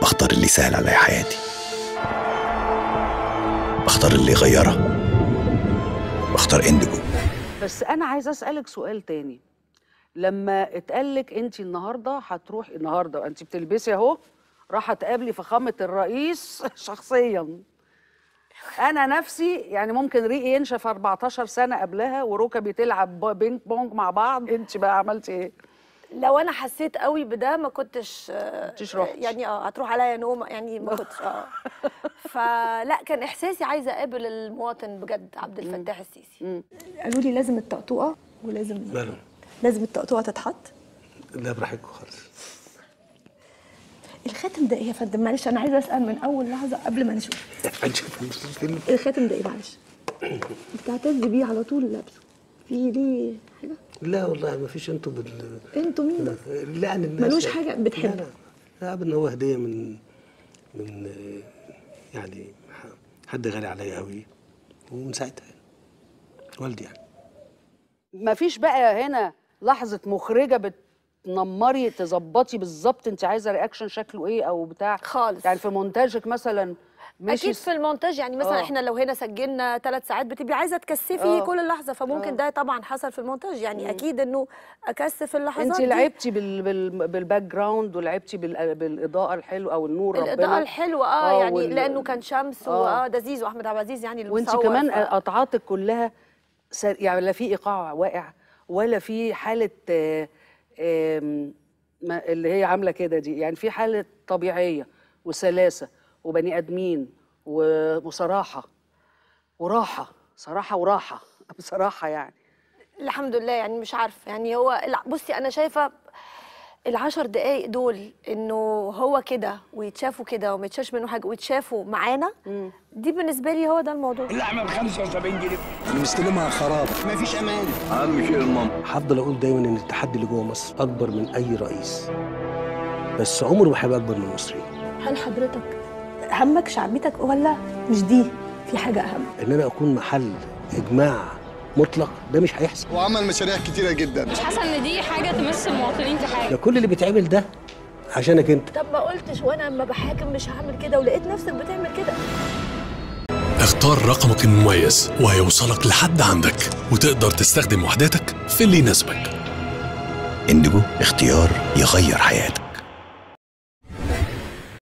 بختار اللي يسهل علي حياتي بختار اللي يغيرها بختار اندجو بس انا عايزه اسالك سؤال تاني لما اتقالك انت النهارده هتروحي النهارده انت بتلبسي اهو راح تقابلي فخامه الرئيس شخصيا انا نفسي يعني ممكن ريقي ينشف 14 سنه قبلها وركبي تلعب ب- بينج بونج مع بعض انت بقى عملتي ايه لو انا حسيت قوي بده ما كنتش كنتش رحتي. يعني اه هتروح عليا نوم يعني ما كنتش اه فلا كان احساسي عايزه اقابل المواطن بجد عبد الفتاح السيسي قالوا لي لازم الطقطوقه ولازم ماله لازم الطقطوقه تتحط لا براحتكم خالص الخاتم ده ايه يا فندم معلش انا عايزه اسال من اول لحظه قبل ما نشوف هنشوف الفيلم الخاتم ده ايه معلش بتعتز بيه على طول لابسه في ليه حاجه لا والله ما فيش انتوا بال انتوا مين ده لا عن الناس ملوش يعني. حاجة بتحبه. لا لا لا ان هو هديه من من آه، يعني ح- حد غالي عليا قوي ومن ساعتها يعني. والدي يعني مفيش بقى هنا لحظه مخرجه بتنمري تظبطي بالظبط انت عايزه رياكشن شكله ايه او بتاع خالص. يعني في مونتاجك مثلا ماشي اكيد في المونتاج يعني مثلا آه. احنا لو هنا سجلنا ثلاث ساعات بتبقي عايزه تكثفي آه. كل لحظه فممكن آه. ده طبعا حصل في المونتاج يعني اكيد انه اكثف اللحظات انت دي. لعبتي بال... بال... بالباك جراوند ولعبتي بال... بالاضاءه الحلوه او النور الاضاءه ربنا الحلوه اه, يعني وال- لانه كان شمس آه. واه ده زيزو احمد عبد العزيز يعني اللي وانت مصور كمان ف- قطعاتك كلها سر... يعني لا في ايقاع واقع ولا في حاله آه، آم، ما اللي هي عامله كده دي يعني في حاله طبيعيه وسلاسه وبني ادمين و- وصراحه وراحه صراحه وراحه بصراحه يعني الحمد لله يعني مش عارفه يعني هو لا بصي انا شايفه العشر دقايق دول انه هو كده ويتشافوا كده وما يتشاش منه حاجه ويتشافوا معانا دي بالنسبه لي هو ده الموضوع اللحمه ب 75 جنيه انا مستلمها خراب مفيش امان اهم شيء الماما هفضل اقول دايما ان التحدي اللي جوه مصر اكبر من اي رئيس بس عمره ما هيبقى اكبر من المصريين هل حضرتك همك شعبيتك ولا مش دي في حاجه اهم ان انا اكون محل اجماع مطلق ده مش هيحصل وعمل مشاريع كتيره جدا مش حاسه ان دي حاجه تمس المواطنين في حاجه ده كل اللي بيتعمل ده عشانك انت طب ما قلتش وانا اما بحاكم مش هعمل كده ولقيت نفسك بتعمل كده اختار رقمك المميز وهيوصلك لحد عندك وتقدر تستخدم وحداتك في اللي يناسبك اندجو اختيار يغير حياتك